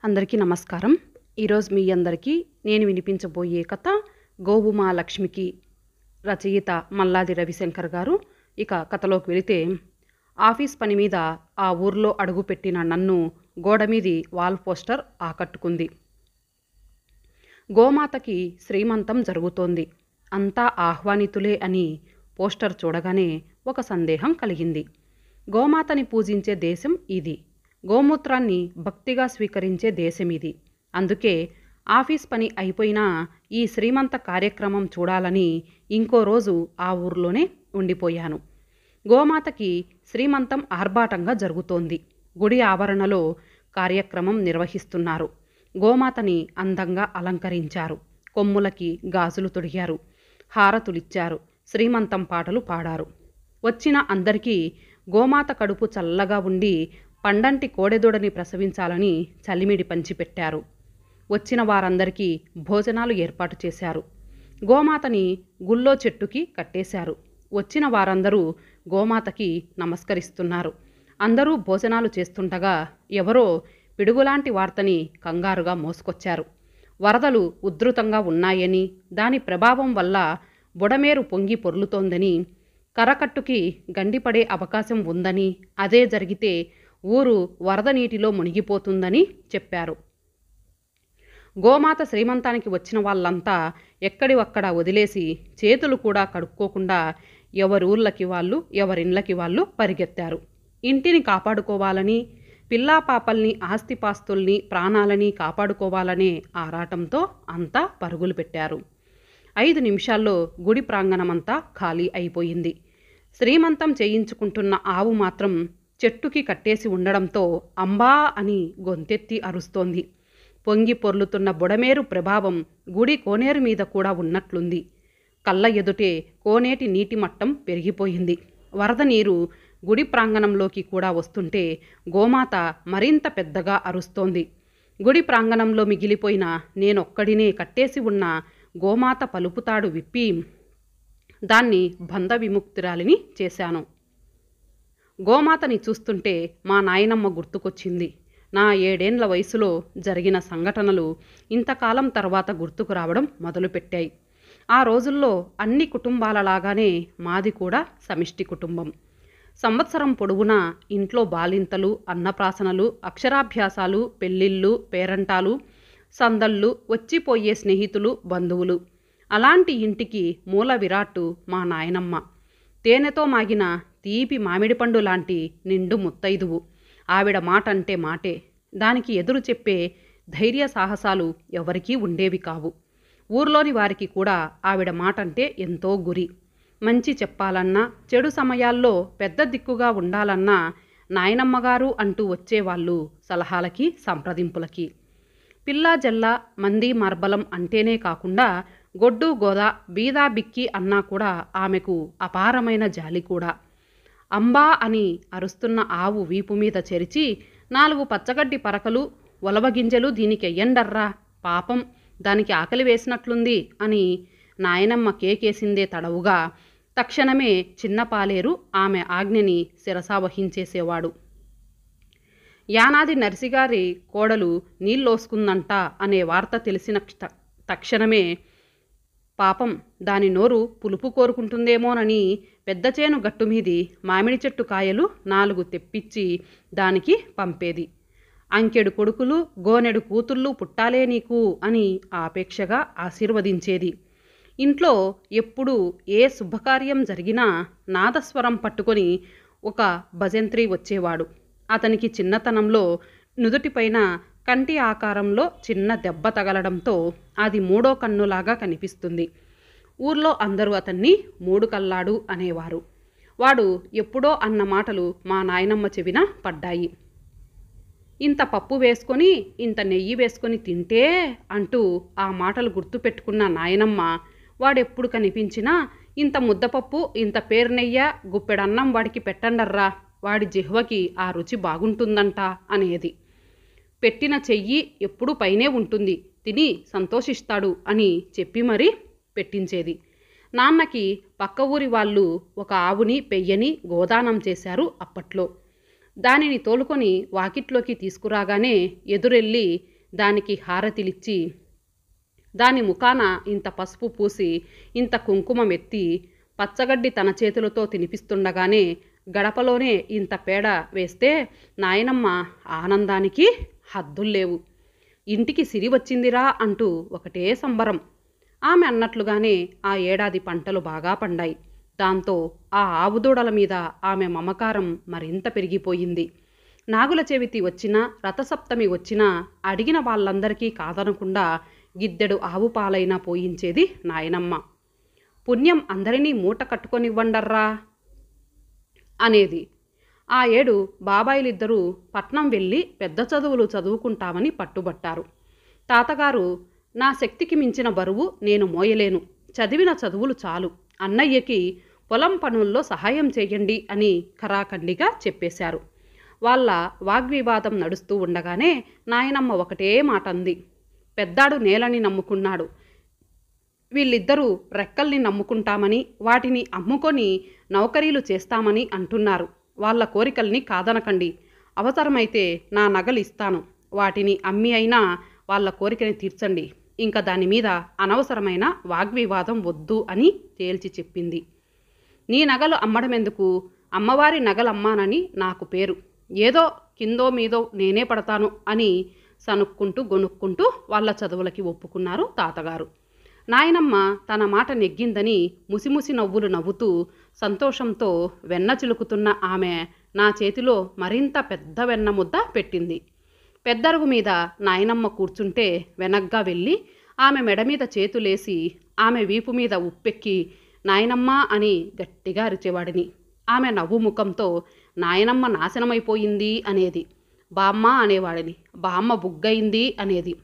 అందరికీ నమస్కారం ఈరోజు మీ అందరికీ నేను వినిపించబోయే కథ గోవుమా లక్ష్మికి రచయిత మల్లాది రవిశంకర్ గారు ఇక కథలోకి వెళితే ఆఫీస్ పని మీద ఆ ఊర్లో అడుగుపెట్టిన నన్ను గోడ మీది వాల్ పోస్టర్ ఆకట్టుకుంది గోమాతకి శ్రీమంతం జరుగుతోంది అంతా ఆహ్వానితులే అని పోస్టర్ చూడగానే ఒక సందేహం కలిగింది గోమాతని పూజించే దేశం ఇది గోమూత్రాన్ని భక్తిగా స్వీకరించే దేశం ఇది అందుకే ఆఫీస్ పని అయిపోయినా ఈ శ్రీమంత కార్యక్రమం చూడాలని ఇంకో రోజు ఆ ఊర్లోనే ఉండిపోయాను గోమాతకి శ్రీమంతం ఆర్భాటంగా జరుగుతోంది గుడి ఆవరణలో కార్యక్రమం నిర్వహిస్తున్నారు గోమాతని అందంగా అలంకరించారు కొమ్ములకి గాజులు తొడిగారు హారతులిచ్చారు శ్రీమంతం పాటలు పాడారు వచ్చిన అందరికీ గోమాత కడుపు చల్లగా ఉండి పండంటి కోడెదూడని ప్రసవించాలని చలిమిడి పంచిపెట్టారు వచ్చిన వారందరికీ భోజనాలు ఏర్పాటు చేశారు గోమాతని గుల్లో చెట్టుకి కట్టేశారు వచ్చిన వారందరూ గోమాతకి నమస్కరిస్తున్నారు అందరూ భోజనాలు చేస్తుండగా ఎవరో పిడుగులాంటి వార్తని కంగారుగా మోసుకొచ్చారు వరదలు ఉధృతంగా ఉన్నాయని దాని ప్రభావం వల్ల బుడమేరు పొంగి పొర్లుతోందని కరకట్టుకి గండిపడే అవకాశం ఉందని అదే జరిగితే ఊరు వరద నీటిలో మునిగిపోతుందని చెప్పారు గోమాత శ్రీమంతానికి వచ్చిన వాళ్ళంతా ఎక్కడి అక్కడ వదిలేసి చేతులు కూడా కడుక్కోకుండా ఎవరూళ్ళకి వాళ్ళు ఎవరిండ్లకి వాళ్ళు పరిగెత్తారు ఇంటిని కాపాడుకోవాలని పిల్లా పాపల్ని ఆస్తిపాస్తుల్ని ప్రాణాలని కాపాడుకోవాలనే ఆరాటంతో అంతా పరుగులు పెట్టారు ఐదు నిమిషాల్లో గుడి ప్రాంగణమంతా ఖాళీ అయిపోయింది శ్రీమంతం చేయించుకుంటున్న ఆవు మాత్రం చెట్టుకి కట్టేసి ఉండడంతో అంబా అని గొంతెత్తి అరుస్తోంది పొంగి పొర్లుతున్న బుడమేరు ప్రభావం గుడి కోనేరు మీద కూడా ఉన్నట్లుంది కళ్ళ ఎదుటే కోనేటి నీటి మట్టం పెరిగిపోయింది వరద నీరు గుడి ప్రాంగణంలోకి కూడా వస్తుంటే గోమాత మరింత పెద్దగా అరుస్తోంది గుడి ప్రాంగణంలో మిగిలిపోయిన నేనొక్కడినే కట్టేసి ఉన్న గోమాత పలుపుతాడు విప్పి దాన్ని బంధ విముక్తురాలిని చేశాను గోమాతని చూస్తుంటే మా నాయనమ్మ గుర్తుకొచ్చింది నా ఏడేండ్ల వయసులో జరిగిన సంఘటనలు ఇంతకాలం తర్వాత గుర్తుకు రావడం మొదలుపెట్టాయి ఆ రోజుల్లో అన్ని కుటుంబాలలాగానే మాది కూడా సమిష్టి కుటుంబం సంవత్సరం పొడవునా ఇంట్లో బాలింతలు అన్నప్రాసనలు అక్షరాభ్యాసాలు పెళ్ళిళ్ళు పేరంటాలు సందళ్ళు వచ్చిపోయే స్నేహితులు బంధువులు అలాంటి ఇంటికి మూల విరాట్టు మా నాయనమ్మ తేనెతో మాగిన తీపి మామిడి పండు లాంటి నిండు ముత్తైదువు ఆవిడ మాట అంటే మాటే దానికి ఎదురు చెప్పే ధైర్య సాహసాలు ఎవరికీ ఉండేవి కావు ఊర్లోని వారికి కూడా ఆవిడ మాట అంటే ఎంతో గురి మంచి చెప్పాలన్నా చెడు సమయాల్లో పెద్ద దిక్కుగా ఉండాలన్నా నాయనమ్మగారు అంటూ వచ్చేవాళ్ళు సలహాలకి సంప్రదింపులకి పిల్లా జల్ల మంది మార్బలం అంటేనే కాకుండా గొడ్డు గోద బీదా బిక్కి అన్నా కూడా ఆమెకు అపారమైన జాలి కూడా అంబా అని అరుస్తున్న ఆవు వీపు మీద చెరిచి నాలుగు పచ్చగడ్డి పరకలు ఒలవగింజలు దీనికి ఎయ్యండర్రా పాపం దానికి ఆకలి వేసినట్లుంది అని నాయనమ్మ కేకేసిందే తడవుగా తక్షణమే చిన్న పాలేరు ఆమె ఆజ్ఞని శిరసావహించేసేవాడు యానాది నర్సిగారి కోడలు నీళ్ళోసుకుందంట అనే వార్త తెలిసిన తక్షణమే పాపం దాని నోరు పులుపు కోరుకుంటుందేమోనని పెద్ద చేను గట్టు మీది మామిడి చెట్టు కాయలు నాలుగు తెప్పించి దానికి పంపేది అంకెడు కొడుకులు గోనెడు కూతుళ్ళు పుట్టాలే నీకు అని ఆపేక్షగా ఆశీర్వదించేది ఇంట్లో ఎప్పుడు ఏ శుభకార్యం జరిగినా నాదస్వరం పట్టుకొని ఒక భజంత్రి వచ్చేవాడు అతనికి చిన్నతనంలో నుదుటిపైన కంటి ఆకారంలో చిన్న దెబ్బ తగలడంతో అది మూడో కన్నులాగా కనిపిస్తుంది ఊర్లో అందరూ అతన్ని మూడు కల్లాడు అనేవారు వాడు ఎప్పుడో అన్న మాటలు మా నాయనమ్మ చెవిన పడ్డాయి ఇంత పప్పు వేసుకొని ఇంత నెయ్యి వేసుకొని తింటే అంటూ ఆ మాటలు గుర్తుపెట్టుకున్న నాయనమ్మ వాడెప్పుడు కనిపించినా ఇంత ముద్దపప్పు ఇంత పేరు నెయ్య గుప్పెడన్నం వాడికి పెట్టండర్రా వాడి జిహ్వకి ఆ రుచి బాగుంటుందంట అనేది పెట్టిన చెయ్యి ఎప్పుడూ పైనే ఉంటుంది తిని సంతోషిస్తాడు అని చెప్పి మరీ పెట్టించేది నాన్నకి పక్క ఊరి వాళ్ళు ఒక ఆవుని పెయ్యని గోదానం చేశారు అప్పట్లో దానిని తోలుకొని వాకిట్లోకి తీసుకురాగానే ఎదురెళ్ళి దానికి హారతిలిచ్చి దాని ముఖాన ఇంత పసుపు పూసి ఇంత కుంకుమం ఎత్తి పచ్చగడ్డి తన చేతులతో తినిపిస్తుండగానే గడపలోనే ఇంత పేడ వేస్తే నాయనమ్మ ఆనందానికి హద్దుల్లేవు ఇంటికి సిరి వచ్చిందిరా అంటూ ఒకటే సంబరం ఆమె అన్నట్లుగానే ఆ ఏడాది పంటలు బాగా పండాయి దాంతో ఆ ఆవుదూడల మీద ఆమె మమకారం మరింత పెరిగిపోయింది నాగుల చెవితి వచ్చినా రథసప్తమి వచ్చినా అడిగిన వాళ్ళందరికీ కాదనకుండా గిద్దెడు ఆవు పాలైనా పోయించేది నాయనమ్మ పుణ్యం అందరినీ మూట కట్టుకొనివ్వండర్రా అనేది ఆ ఏడు బాబాయిలిద్దరూ పట్నం వెళ్ళి పెద్ద చదువులు చదువుకుంటామని పట్టుబట్టారు తాతగారు నా శక్తికి మించిన బరువు నేను మోయలేను చదివిన చదువులు చాలు అన్నయ్యకి పొలం పనుల్లో సహాయం చేయండి అని ఖరాఖండిగా చెప్పేశారు వాళ్ళ వాగ్వివాదం నడుస్తూ ఉండగానే నాయనమ్మ ఒకటే మాట అంది పెద్దాడు నేలని నమ్ముకున్నాడు వీళ్ళిద్దరూ రెక్కల్ని నమ్ముకుంటామని వాటిని అమ్ముకొని నౌకరీలు చేస్తామని అంటున్నారు వాళ్ళ కోరికల్ని కాదనకండి అవసరమైతే నా నగలు ఇస్తాను వాటిని అమ్మి అయినా వాళ్ళ కోరికని తీర్చండి ఇంకా దాని మీద అనవసరమైన వాగ్వివాదం వద్దు అని తేల్చి చెప్పింది నీ నగలు అమ్మడం ఎందుకు అమ్మవారి నగలు అమ్మానని నాకు పేరు ఏదో కిందో మీదో నేనే పడతాను అని సనుక్కుంటూ గొనుక్కుంటూ వాళ్ళ చదువులకి ఒప్పుకున్నారు తాతగారు నాయనమ్మ తన మాట నెగ్గిందని ముసిముసి నవ్వులు నవ్వుతూ సంతోషంతో వెన్న చిలుకుతున్న ఆమె నా చేతిలో మరింత పెద్ద వెన్న ముద్ద పెట్టింది పెద్దరుగు మీద నాయనమ్మ కూర్చుంటే వెనగ్గా వెళ్ళి ఆమె మెడ మీద చేతులేసి ఆమె వీపు మీద ఉప్పెక్కి నాయనమ్మ అని గట్టిగా అరిచేవాడిని ఆమె నవ్వు ముఖంతో నాయనమ్మ నాశనమైపోయింది అనేది బామ్మ అనేవాడిని బామ్మ బుగ్గయింది అనేది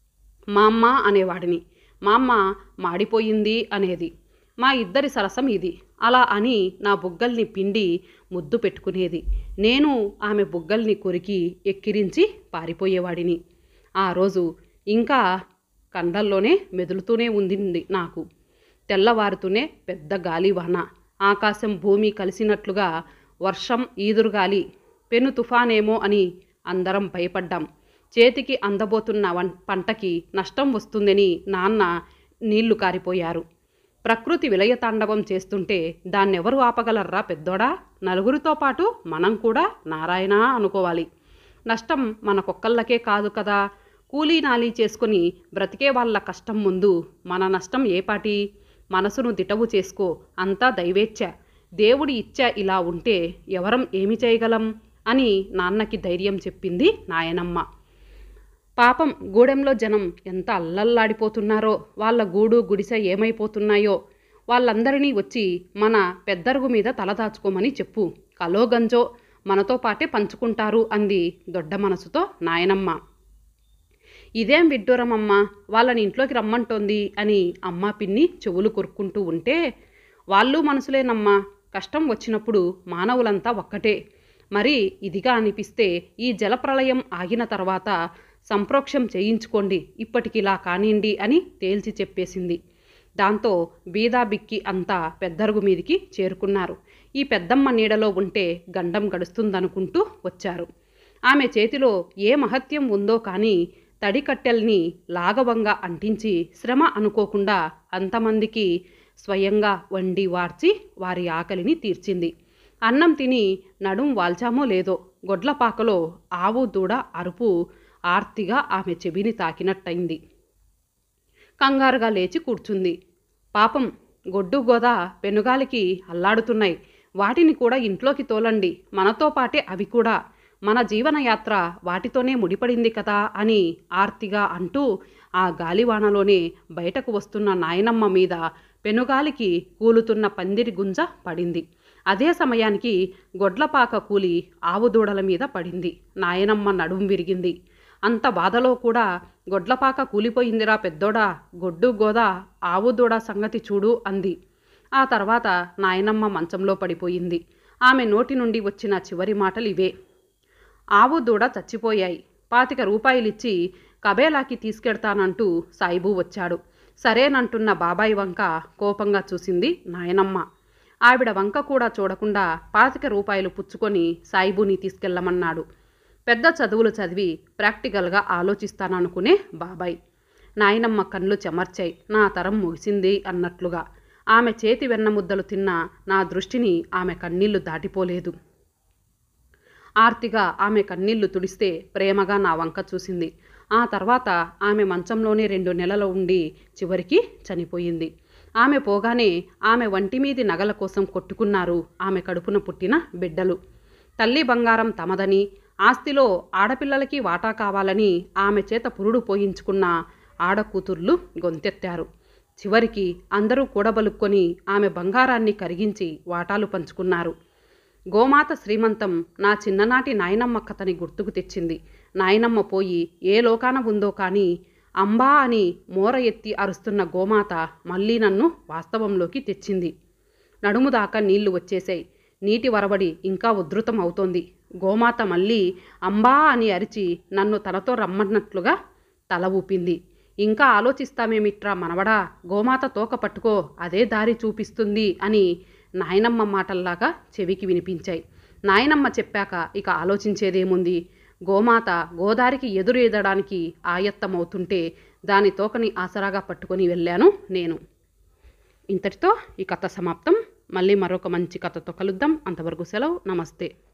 మా అమ్మ అనేవాడిని మా అమ్మ మాడిపోయింది అనేది మా ఇద్దరి సరసం ఇది అలా అని నా బుగ్గల్ని పిండి ముద్దు పెట్టుకునేది నేను ఆమె బుగ్గల్ని కొరికి ఎక్కిరించి పారిపోయేవాడిని ఆ రోజు ఇంకా కండల్లోనే మెదులుతూనే ఉంది నాకు తెల్లవారుతూనే పెద్ద గాలివాన ఆకాశం భూమి కలిసినట్లుగా వర్షం ఈదురుగాలి పెను తుఫానేమో అని అందరం భయపడ్డాం చేతికి అందబోతున్న వన్ పంటకి నష్టం వస్తుందని నాన్న నీళ్లు కారిపోయారు ప్రకృతి విలయతాండవం చేస్తుంటే దాన్నెవరు ఆపగలర్రా పెద్దోడా నలుగురితో పాటు మనం కూడా నారాయణ అనుకోవాలి నష్టం మనకొక్కళ్ళకే కాదు కదా కూలీ నాలీ చేసుకుని బ్రతికే వాళ్ళ కష్టం ముందు మన నష్టం ఏపాటి మనసును దిటవు చేసుకో అంతా దైవేచ్ఛ దేవుడి ఇచ్చ ఇలా ఉంటే ఎవరం ఏమి చేయగలం అని నాన్నకి ధైర్యం చెప్పింది నాయనమ్మ పాపం గూడెంలో జనం ఎంత అల్లల్లాడిపోతున్నారో వాళ్ళ గూడు గుడిసె ఏమైపోతున్నాయో వాళ్ళందరినీ వచ్చి మన పెద్దరుగు మీద తలదాచుకోమని చెప్పు కలో గంజో మనతో పాటే పంచుకుంటారు అంది దొడ్డ మనసుతో నాయనమ్మ ఇదేం విడ్డూరమమ్మ వాళ్ళని ఇంట్లోకి రమ్మంటోంది అని అమ్మ పిన్ని చెవులు కొరుక్కుంటూ ఉంటే వాళ్ళు మనసులేనమ్మా కష్టం వచ్చినప్పుడు మానవులంతా ఒక్కటే మరి ఇదిగా అనిపిస్తే ఈ జలప్రళయం ఆగిన తర్వాత సంప్రోక్షం చేయించుకోండి ఇప్పటికిలా కానివ్వండి అని తేల్చి చెప్పేసింది దాంతో బీదా బిక్కి అంతా పెద్దరుగు మీదికి చేరుకున్నారు ఈ పెద్దమ్మ నీడలో ఉంటే గండం గడుస్తుందనుకుంటూ వచ్చారు ఆమె చేతిలో ఏ మహత్యం ఉందో కానీ తడి కట్టెల్ని లాగవంగా అంటించి శ్రమ అనుకోకుండా అంతమందికి స్వయంగా వండి వార్చి వారి ఆకలిని తీర్చింది అన్నం తిని నడుం వాల్చామో లేదో గొడ్లపాకలో ఆవు దూడ అరుపు ఆర్తిగా ఆమె చెవిని తాకినట్టయింది కంగారుగా లేచి కూర్చుంది పాపం గొడ్డు గోద పెనుగాలికి అల్లాడుతున్నాయి వాటిని కూడా ఇంట్లోకి తోలండి మనతో పాటే అవి కూడా మన జీవనయాత్ర వాటితోనే ముడిపడింది కదా అని ఆర్తిగా అంటూ ఆ గాలివానలోనే బయటకు వస్తున్న నాయనమ్మ మీద పెనుగాలికి కూలుతున్న పందిరి గుంజ పడింది అదే సమయానికి గొడ్లపాక కూలి ఆవు దూడల మీద పడింది నాయనమ్మ నడుం విరిగింది అంత బాధలో కూడా గొడ్లపాక కూలిపోయిందిరా పెద్దోడా గొడ్డు గోద ఆవు దూడ సంగతి చూడు అంది ఆ తర్వాత నాయనమ్మ మంచంలో పడిపోయింది ఆమె నోటి నుండి వచ్చిన చివరి మాటలు ఇవే ఆవు దూడ చచ్చిపోయాయి పాతిక రూపాయలిచ్చి కబేలాకి తీసుకెడతానంటూ సాయిబు వచ్చాడు సరేనంటున్న బాబాయి వంక కోపంగా చూసింది నాయనమ్మ ఆవిడ వంక కూడా చూడకుండా పాతిక రూపాయలు పుచ్చుకొని సాయిబుని తీసుకెళ్ళమన్నాడు పెద్ద చదువులు చదివి ప్రాక్టికల్గా ఆలోచిస్తాననుకునే బాబాయ్ నాయనమ్మ కళ్ళు చెమర్చాయి నా తరం ముగిసింది అన్నట్లుగా ఆమె చేతి వెన్నముద్దలు తిన్న నా దృష్టిని ఆమె కన్నీళ్లు దాటిపోలేదు ఆర్తిగా ఆమె కన్నీళ్లు తుడిస్తే ప్రేమగా నా వంక చూసింది ఆ తర్వాత ఆమె మంచంలోనే రెండు నెలలు ఉండి చివరికి చనిపోయింది ఆమె పోగానే ఆమె వంటి మీది నగల కోసం కొట్టుకున్నారు ఆమె కడుపున పుట్టిన బిడ్డలు తల్లి బంగారం తమదని ఆస్తిలో ఆడపిల్లలకి వాటా కావాలని ఆమె చేత పురుడు పోయించుకున్న ఆడకూతుర్లు గొంతెత్తారు చివరికి అందరూ కూడబలుక్కొని ఆమె బంగారాన్ని కరిగించి వాటాలు పంచుకున్నారు గోమాత శ్రీమంతం నా చిన్ననాటి నాయనమ్మ కథని గుర్తుకు తెచ్చింది నాయనమ్మ పోయి ఏ లోకాన ఉందో కానీ అంబా అని మోర ఎత్తి అరుస్తున్న గోమాత మళ్ళీ నన్ను వాస్తవంలోకి తెచ్చింది నడుము దాకా నీళ్లు వచ్చేసాయి నీటి వరవడి ఇంకా ఉధృతం అవుతోంది గోమాత మళ్ళీ అంబా అని అరిచి నన్ను తనతో రమ్మన్నట్లుగా తల ఊపింది ఇంకా ఆలోచిస్తామేమిట్రా మనవడా గోమాత తోక పట్టుకో అదే దారి చూపిస్తుంది అని నాయనమ్మ మాటల్లాగా చెవికి వినిపించాయి నాయనమ్మ చెప్పాక ఇక ఆలోచించేదేముంది గోమాత గోదారికి ఎదురు ఎదడానికి ఆయత్తమవుతుంటే దాని తోకని ఆసరాగా పట్టుకొని వెళ్ళాను నేను ఇంతటితో ఈ కథ సమాప్తం మళ్ళీ మరొక మంచి కథతో కలుద్దాం అంతవరకు సెలవు నమస్తే